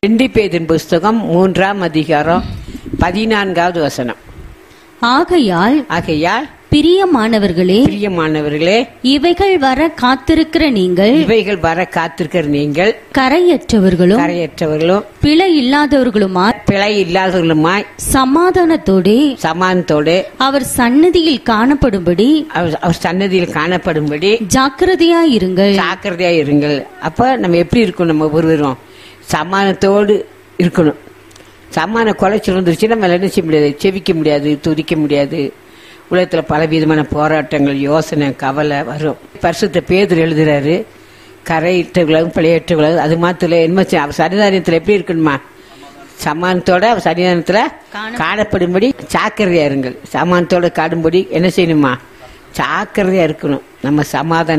ரெண்டு பேதின் புஸ்தகம் மூன்றாம் அதிகாரம் பதினான்காவது வசனம் ஆகையால் ஆகையால் பிரியமானவர்களே பிரியமானவர்களே இவைகள் வர காத்திருக்கிற நீங்கள் இவைகள் வர காத்திருக்கிற நீங்கள் கரையற்றவர்களும் கரையற்றவர்களும் பிழை இல்லாதவர்களுமாய் பிழை இல்லாதவர்களுமாய் சமாதானத்தோடே சமானத்தோடு அவர் சந்நிதியில் காணப்படும்படி அவர் அவர் சன்னதியில் காணப்படும்படி ஜாக்கிரதையாயிருங்கள் ஜாக்கிரதையா இருங்கள் அப்ப நம்ம எப்படி இருக்கணும் நம்ம ஒருவரும் சமானத்தோடு இருக்கணும் சமான குலைச்சல் வந்துருச்சு நம்ம என்ன செய்ய முடியாது செவிக்க முடியாது துதிக்க முடியாது உலகத்துல பல விதமான போராட்டங்கள் யோசனை கவலை வரும் பரிசுத்த பேதர் எழுதுறாரு கரையிட்டவர்களும் பிழையற்றவர்களும் அது மாத்திர என்ன செய்ய- அவர் சரிதாரியத்துல எப்படி இருக்கணுமா சமானத்தோட அவர் சரிதானத்துல காணப்படும்படி ஜாக்கிரதையா இருங்கள் சமானத்தோட காடும்படி என்ன செய்யணுமா ஜாக்கிரதையா இருக்கணும் நம்ம சமாதானம்